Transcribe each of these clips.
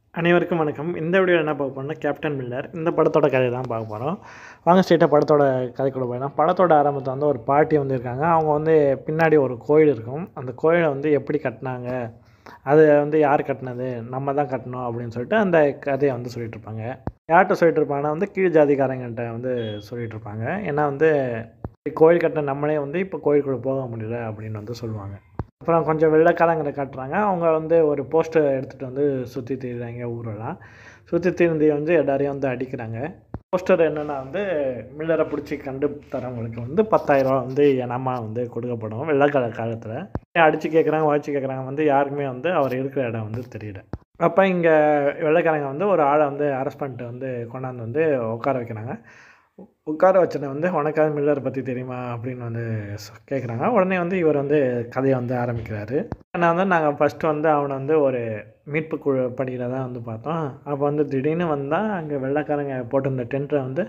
அனைவருக்கும் வணக்கம் இந்த வீடியோவில் என்ன பார்க்க போறோம்னா கேப்டன் மில்லர் இந்த படத்தோட கதையை தான் பார்க்க போகிறோம் வாங்க ஸ்ட்ரெயிட்டாக படத்தோட கதைக்குள்ள போயிடலாம் படத்தோட ஆரம்பத்தில் வந்து ஒரு பாட்டி வந்து இருக்காங்க அவங்க வந்து பின்னாடி ஒரு கோயில் இருக்கும் அந்த கோயிலை வந்து எப்படி கட்டினாங்க அது வந்து யார் கட்டினது நம்ம தான் கட்டணும் அப்படின்னு சொல்லிட்டு அந்த கதையை வந்து சொல்லிட்டு இருப்பாங்க யார்கிட்ட சொல்லிட்டு இருப்பாங்கன்னா வந்து கீழ் ஜாதிக்காரங்கிட்ட வந்து சொல்லிட்டு இருப்பாங்க ஏன்னா வந்து கோயில் கட்டின நம்மளே வந்து இப்போ கோயிலுக்குள்ளே போக முடியல அப்படின்னு வந்து சொல்லுவாங்க அப்புறம் கொஞ்சம் வெள்ளைக்காரங்களை காட்டுறாங்க அவங்க வந்து ஒரு போஸ்டர் எடுத்துகிட்டு வந்து சுற்றி திரிறாங்க ஊரெல்லாம் சுற்றி திரிந்து வந்து எல்லாரையும் வந்து அடிக்கிறாங்க போஸ்டர் என்னென்னா வந்து மில்லரை பிடிச்சி கண்டு தரவங்களுக்கு வந்து பத்தாயிரரூவா வந்து இனமாக வந்து கொடுக்கப்படும் வெள்ளைக்கால காலத்தில் அடித்து கேட்குறாங்க உழைச்சி கேட்குறாங்க வந்து யாருக்குமே வந்து அவர் இருக்கிற இடம் வந்து தெரியல அப்போ இங்கே வெள்ளைக்காரங்க வந்து ஒரு ஆளை வந்து அரெஸ்ட் பண்ணிட்டு வந்து கொண்டாந்து வந்து உட்கார வைக்கிறாங்க உட்கார வச்சனை வந்து உனக்காவது மில்லரை பற்றி தெரியுமா அப்படின்னு வந்து கேட்குறாங்க உடனே வந்து இவர் வந்து கதையை வந்து ஆரம்பிக்கிறாரு நான் வந்து நாங்கள் ஃபஸ்ட்டு வந்து அவனை வந்து ஒரு மீட்பு குழு பணியில் தான் வந்து பார்த்தோம் அப்போ வந்து திடீர்னு வந்தால் அங்கே வெள்ளைக்காரங்க போட்டிருந்த டென்ட்டை வந்து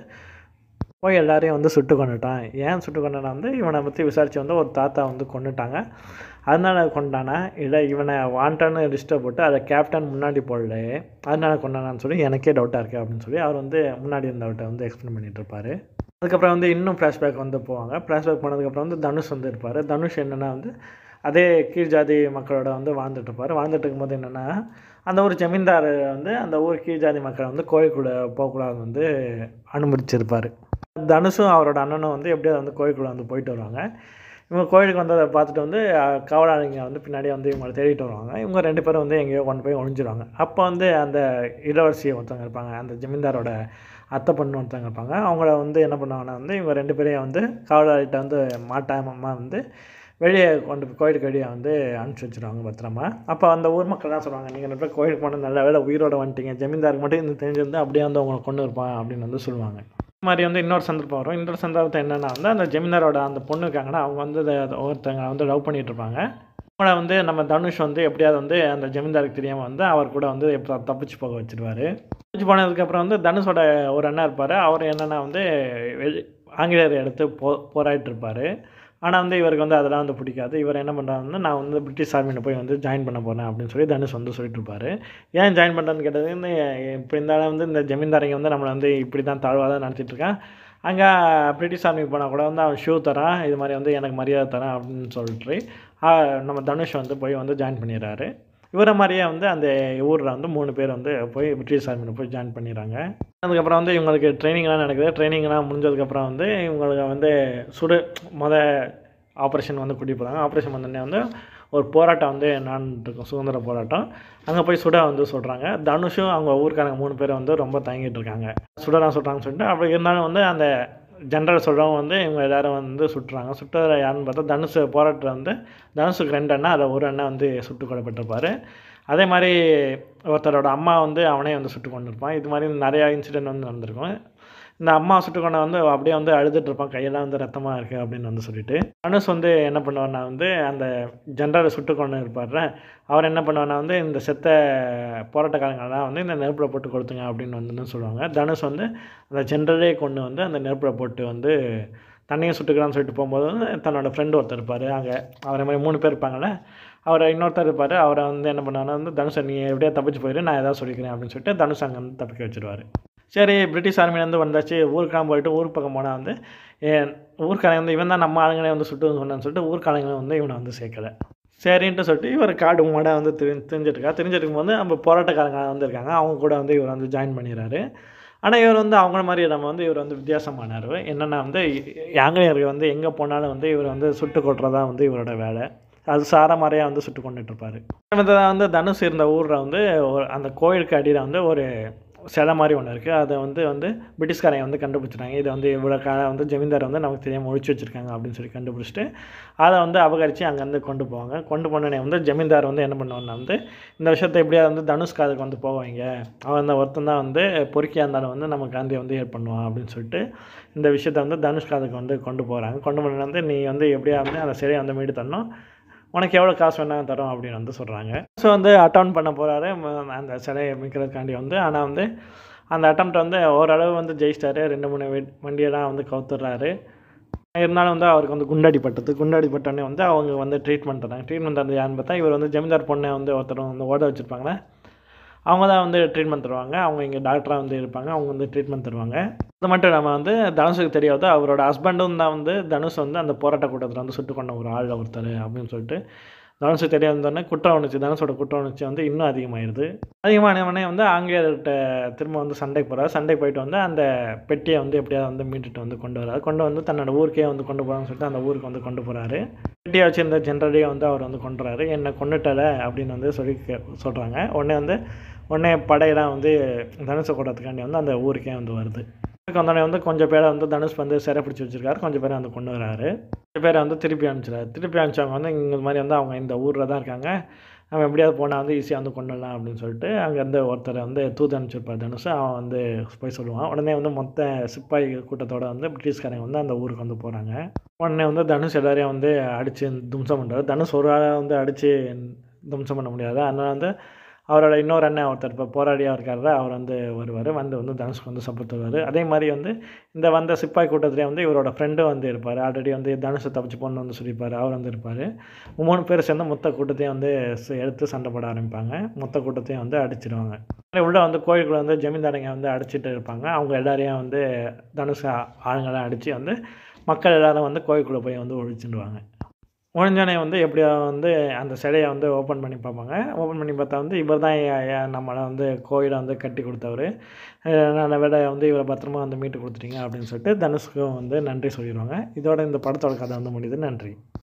போய் எல்லாரையும் வந்து சுட்டு கொண்டுட்டான் ஏன் சுட்டு கொண்டானா வந்து இவனை பற்றி விசாரித்து வந்து ஒரு தாத்தா வந்து கொண்டுட்டாங்க அதனால கொண்டானா இல்லை இவனை வாண்டான்னு லிஸ்ட்டை போட்டு அதை கேப்டன் முன்னாடி போடல அதனால கொண்டானான்னு சொல்லி எனக்கே டவுட்டாக இருக்குது அப்படின்னு சொல்லி அவர் வந்து முன்னாடி இருந்தவர்கிட்ட வந்து எக்ஸ்பிளைன் பண்ணிகிட்டு இருப்பார் அதுக்கப்புறம் வந்து இன்னும் ஃப்ளாஷ்பேக் வந்து போவாங்க ஃப்ளாஷ்பேக் போனதுக்கப்புறம் வந்து தனுஷ் வந்து இருப்பார் தனுஷ் என்னென்னா வந்து அதே கீழ் ஜாதி மக்களோட வந்து வாழ்ந்துட்டு இருப்பார் வாழ்ந்துட்டு இருக்கும்போது என்னென்னா அந்த ஊர் ஜமீன்தார் வந்து அந்த ஊர் கீழ் ஜாதி மக்களை வந்து கோயிலுக்குள்ளே போகக்கூடாது வந்து அனுமதிச்சிருப்பார் தனுஷும் அவரோட அண்ணனும் வந்து எப்படியாவது வந்து கோயிலுக்குள்ளே வந்து போயிட்டு வருவாங்க இவங்க கோயிலுக்கு வந்து அதை பார்த்துட்டு வந்து காவலாளிங்க வந்து பின்னாடியே வந்து இவங்களை தேடிட்டு வருவாங்க இவங்க ரெண்டு பேரும் வந்து எங்கேயோ கொண்டு போய் ஒழிஞ்சிருவாங்க அப்போ வந்து அந்த இளவரசி ஒருத்தவங்க இருப்பாங்க அந்த ஜமீன்தாரோட அத்தை பொண்ணு ஒருத்தவங்க இருப்பாங்க அவங்கள வந்து என்ன பண்ணுவாங்கன்னா வந்து இவங்க ரெண்டு பேரையும் வந்து காவலாளிகிட்ட வந்து மாட்டாமமாக வந்து வெளியே கொண்டு போய் கோயிலுக்கு வெளியே வந்து அனுப்பிச்சி வச்சுருவாங்க பத்திரமா அப்போ அந்த ஊர் மக்கள் தான் சொல்லுவாங்க நீங்கள் ரெண்டு பேர் கோயிலுக்கு போனால் நல்ல வேலை உயிரோட வந்துட்டீங்க ஜமீன்தாருக்கு மட்டும் இந்த தெரிஞ்சிருந்து அப்படியே வந்து அவங்களை கொண்டு இருப்பான் அப்படின்னு வந்து சொல்லுவாங்க இந்த மாதிரி வந்து இன்னொரு சந்தர்ப்பம் வரும் இன்னொரு சந்தர்ப்பத்தை என்னென்னா வந்து அந்த ஜமீன்தாரோட அந்த பொண்ணு இருக்காங்கன்னா அவங்க வந்து ஒருத்தங்க வந்து லவ் பண்ணிகிட்டு இருப்பாங்க அவங்கள வந்து நம்ம தனுஷ் வந்து எப்படியாவது வந்து அந்த ஜமீன்தாருக்கு தெரியாமல் வந்து அவர் கூட வந்து எப்போ தப்பிச்சு போக வச்சுருவார் தப்பிச்சு போனதுக்கப்புறம் வந்து தனுஷோட ஒரு அண்ணா இருப்பார் அவர் என்னென்னா வந்து ஆங்கிலேயர் எடுத்து போ போராடிட்டு இருப்பார் ஆனால் வந்து இவருக்கு வந்து அதெல்லாம் வந்து பிடிக்காது இவர் என்ன பண்ணுறாருன்னா நான் வந்து பிரிட்டிஷ் ஆர்மியில் போய் வந்து ஜாயின் பண்ண போகிறேன் அப்படின்னு சொல்லி தனுஷ் வந்து சொல்லிட்டு இருப்பார் ஏன் ஜாயின் பண்ணுறேன்னு கேட்டது இந்த இப்போ இருந்தாலும் வந்து இந்த ஜமீன்தாரங்க வந்து நம்மளை வந்து இப்படி தான் தாழ்வாக தான் நடத்திட்டு இருக்கான் அங்கே பிரிட்டிஷ் ஆர்மிக்கு போனால் கூட வந்து அவன் ஷூ தரான் இது மாதிரி வந்து எனக்கு மரியாதை தரான் அப்படின்னு சொல்லிட்டு நம்ம தனுஷ் வந்து போய் வந்து ஜாயின் பண்ணிடுறாரு இவரை மாதிரியே வந்து அந்த ஊரில் வந்து மூணு பேர் வந்து போய் பிரிட்டிஷ் ஆர்மியில் போய் ஜாயின் பண்ணிடுறாங்க அதுக்கப்புறம் வந்து இவங்களுக்கு ட்ரைனிங்லாம் நடக்குது ட்ரைனிங்லாம் முடிஞ்சதுக்கப்புறம் வந்து இவங்களுக்கு வந்து சுடு மொத ஆப்ரேஷன் வந்து கூட்டி போகிறாங்க ஆப்ரேஷன் வந்தோடனே வந்து ஒரு போராட்டம் வந்து இருக்கும் சுதந்திர போராட்டம் அங்கே போய் சுட வந்து சொல்கிறாங்க தனுஷும் அவங்க ஊருக்காரங்க மூணு பேர் வந்து ரொம்ப தயங்கிட்டு இருக்காங்க சுடலாம் சொல்கிறாங்கன்னு சொல்லிட்டு அப்படி இருந்தாலும் வந்து அந்த ஜென்ரல் சொல்கிறவங்க வந்து இவங்க எல்லோரும் வந்து சுட்டுறாங்க சுட்டுற யாருன்னு பார்த்தா தனுஷ் போராட்டத்தில் வந்து தனுஷுக்கு ரெண்டு அண்ணா அதில் ஒரு அண்ணன் வந்து சுட்டு கொல்லப்பட்டிருப்பார் அதே மாதிரி ஒருத்தரோட அம்மா வந்து அவனே வந்து சுட்டு கொண்டு இருப்பான் இது மாதிரி நிறையா இன்சிடென்ட் வந்து நடந்திருக்கும் இந்த அம்மா சுட்டு கொண்ட வந்து அப்படியே வந்து அழுதுட்டு இருப்பான் கையெல்லாம் வந்து ரத்தமாக இருக்குது அப்படின்னு வந்து சொல்லிட்டு தனுஷ் வந்து என்ன பண்ணுவார்னா வந்து அந்த ஜென்ரலை சுட்டு கொண்டு இருப்பார்ல அவர் என்ன பண்ணுவார்னா வந்து இந்த செத்த போராட்டக்காரங்களாம் வந்து இந்த நெருப்பில் போட்டு கொடுத்துங்க அப்படின்னு வந்து சொல்லுவாங்க தனுஷ் வந்து அந்த ஜென்ரலே கொண்டு வந்து அந்த நெருப்பில் போட்டு வந்து தண்ணியை சுட்டுக்கலாம்னு சொல்லிட்டு போகும்போது வந்து தன்னோட ஃப்ரெண்டு ஒருத்தர் இருப்பார் அங்கே அவரை மாதிரி மூணு பேர் இருப்பாங்கள்ல அவரை இன்னொருத்தர் இருப்பார் அவரை வந்து என்ன பண்ணாங்கன்னா வந்து தனுஷை நீ எப்படியா தப்பிச்சு போயிடு நான் எதாவது சொல்லிக்கிறேன் அப்படின்னு சொல்லிட்டு தனுஷ் அங்கே வந்து தப்பிக்க வச்சுருவார் சரி பிரிட்டிஷ் ஆர்மிலேருந்து வந்தாச்சு ஊருக்கெலாம் போயிட்டு ஊருக்கு பக்கம் போனால் வந்து ஊர்க்காரங்க வந்து இவன் தான் நம்ம ஆளுங்களே வந்து சுட்டு சொன்னான்னு சொல்லிட்டு ஊர்க்காரங்களை வந்து இவனை வந்து சேர்க்கலை சரின்ட்டு சொல்லிட்டு இவர் காடு மாடாக வந்து திரி தெரிஞ்சிட்ருக்கா தெரிஞ்சிருக்கும் போது நம்ம போராட்டக்காரங்க வந்து இருக்காங்க அவங்க கூட வந்து இவர் வந்து ஜாயின் பண்ணிடுறாரு ஆனால் இவர் வந்து அவங்கள மாதிரி நம்ம வந்து இவர் வந்து வித்தியாசமானார் என்னென்னா வந்து ஆங்கிலேயர்கள் வந்து எங்கே போனாலும் வந்து இவர் வந்து சுட்டு கொட்டுறதா வந்து இவரோட வேலை அது சார மாதிரியாக வந்து சுட்டு கொண்டுட்டு இருப்பார் வந்து தனுஷ் இருந்த ஊரில் வந்து அந்த கோயிலுக்கு அடியில் வந்து ஒரு சிலை மாதிரி ஒன்று இருக்குது அதை வந்து வந்து பிரிட்டிஷ்காரங்க வந்து கண்டுபிடிச்சிட்டாங்க இதை வந்து இவ்வளோ காலம் வந்து ஜமீன்தார் வந்து நமக்கு தெரியாமல் ஒழிச்சு வச்சுருக்காங்க அப்படின்னு சொல்லி கண்டுபிடிச்சிட்டு அதை வந்து அபகரித்து அங்கேருந்து கொண்டு போவாங்க கொண்டு போனோடனே வந்து ஜமீன்தார் வந்து என்ன பண்ணுவாங்கன்னா வந்து இந்த விஷயத்தை எப்படியாவது வந்து தனுஷ் காதுக்கு வந்து போவாங்க அவன் அந்த ஒருத்தன் தான் வந்து பொறுக்கியாக இருந்தாலும் வந்து நம்ம காந்தியை வந்து ஹெல்ப் பண்ணுவான் அப்படின்னு சொல்லிட்டு இந்த விஷயத்தை வந்து தனுஷ் காதுக்கு வந்து கொண்டு போகிறாங்க கொண்டு போன வந்து நீ வந்து எப்படியா வந்து அந்த சிலையை வந்து மீட்டு தரணும் உனக்கு எவ்வளோ காசு வேணாலும் தரோம் அப்படின்னு வந்து சொல்கிறாங்க ஸோ வந்து அட்டன் பண்ண போகிறாரு அந்த சிலையை மிக்கிறதுக்காண்டி வந்து ஆனால் வந்து அந்த அட்டம் வந்து ஓரளவு வந்து ஜெயிச்சிட்டாரு ரெண்டு மூணு வண்டியெல்லாம் வந்து கவுத்துடுறாரு இருந்தாலும் வந்து அவருக்கு வந்து குண்டாடிப்பட்டது குண்டாடிப்பட்டோடனே வந்து அவங்க வந்து ட்ரீட்மெண்ட் தராங்க ட்ரீட்மெண்ட் தந்தது யாருன்னு பார்த்தா இவர் வந்து ஜமீன்தார் பொண்ணை வந்து ஒருத்தர் வந்து ஓட வச்சுருப்பாங்களே அவங்க தான் வந்து ட்ரீட்மெண்ட் தருவாங்க அவங்க இங்கே டாக்டராக வந்து இருப்பாங்க அவங்க வந்து ட்ரீட்மெண்ட் தருவாங்க அது மட்டும் இல்லாமல் வந்து தனுஷுக்கு தெரியாது அவரோட ஹஸ்பண்டும் தான் வந்து தனுஷ் வந்து அந்த போராட்ட கூட்டத்தில் வந்து சுட்டு கொண்ட ஒரு ஆள் ஒருத்தர் அப்படின்னு சொல்லிட்டு தனுஷுக்கு தெரிய வந்தோடனே குற்ற உணர்ச்சி தனுஷோட குற்ற உணர்ச்சி வந்து இன்னும் அதிகமாகிடுது அதிகமானவனே வந்து ஆங்கிலேயர்கிட்ட திரும்ப வந்து சண்டைக்கு போகிறார் சண்டைக்கு போயிட்டு வந்து அந்த பெட்டியை வந்து எப்படியாவது வந்து மீட்டுட்டு வந்து கொண்டு வராரு கொண்டு வந்து தன்னோட ஊருக்கே வந்து கொண்டு போகிறான்னு சொல்லிட்டு அந்த ஊருக்கு வந்து கொண்டு போகிறாரு பெட்டியை வச்சிருந்த ஜென்ரலையே வந்து அவர் வந்து கொண்டுறாரு என்னை கொண்டுட்டல அப்படின்னு வந்து சொல்லி சொல்கிறாங்க உடனே வந்து உடனே படையெல்லாம் வந்து தனுஷை கூட்டத்துக்காண்டி வந்து அந்த ஊருக்கே வந்து வருது அதுக்கு வந்தோடனே வந்து கொஞ்சம் பேரை வந்து தனுஷ் வந்து சிறை பிடிச்சி வச்சிருக்காரு கொஞ்சம் பேரை வந்து கொண்டு வராரு கொஞ்சம் பேரை வந்து திருப்பி அனுப்பிச்சிடாரு திருப்பி அனுப்பிச்சவங்க வந்து இந்த மாதிரி வந்து அவங்க இந்த ஊரில் தான் இருக்காங்க அவன் எப்படியாவது போனால் வந்து ஈஸியாக வந்து கொண்டுடலாம் அப்படின்னு சொல்லிட்டு அங்கேருந்து ஒருத்தரை வந்து தூது அனுப்பிச்சிருப்பார் தனுஷ் அவன் வந்து போய் சொல்லுவான் உடனே வந்து மொத்த சிப்பாய் கூட்டத்தோட வந்து பிரிட்டிஷ்காரங்க வந்து அந்த ஊருக்கு வந்து போகிறாங்க உடனே வந்து தனுஷ் எல்லாரையும் வந்து அடித்து தும்சம் பண்ணுறாரு தனுஷ் ஒரு ஆளை வந்து அடித்து தும்சம் பண்ண முடியாது அதனால் வந்து அவரோட இன்னொரு அண்ணன் ஒருத்தர் இப்போ போராடியாக இருக்காரு அவர் வந்து வருவார் வந்து வந்து தனுஷ்க்கு வந்து சப்போர்ட் தருவார் அதே மாதிரி வந்து இந்த வந்த சிப்பாய் கூட்டத்திலே வந்து இவரோட ஃப்ரெண்டும் வந்து இருப்பார் ஆல்ரெடி வந்து தனுஷை தப்பிச்சு போகணுன்னு வந்து சொல்லியிருப்பார் அவர் வந்து இருப்பார் மூணு பேர் சேர்ந்து மொத்த கூட்டத்தையும் வந்து ச- எடுத்து சண்டை போட ஆரம்பிப்பாங்க மொத்த கூட்டத்தையும் வந்து அடிச்சிடுவாங்க உள்ளே வந்து கோயிலுக்குள்ள வந்து ஜமீன்தாரங்க வந்து அடிச்சிட்டு இருப்பாங்க அவங்க எல்லாரையும் வந்து தனுஷ் ஆ- ஆளுங்கெல்லாம் அடித்து வந்து மக்கள் எல்லாரும் வந்து கோயிலுக்குள்ளே போய் வந்து ஒழிச்சிடுவாங்க ஒழிஞ்சோடனே வந்து எப்படியோ வந்து அந்த சிலையை வந்து ஓப்பன் பண்ணி பார்ப்பாங்க ஓப்பன் பண்ணி பார்த்தா வந்து இவர் தான் நம்மளை வந்து கோயிலை வந்து கட்டி கொடுத்தவர் நான் விட வந்து இவரை பத்திரமா வந்து மீட்டு கொடுத்துட்டீங்க அப்படின்னு சொல்லிட்டு தனுஷ்க்கும் வந்து நன்றி சொல்லிடுவாங்க இதோட இந்த படத்தோட கதை வந்து முடியுது நன்றி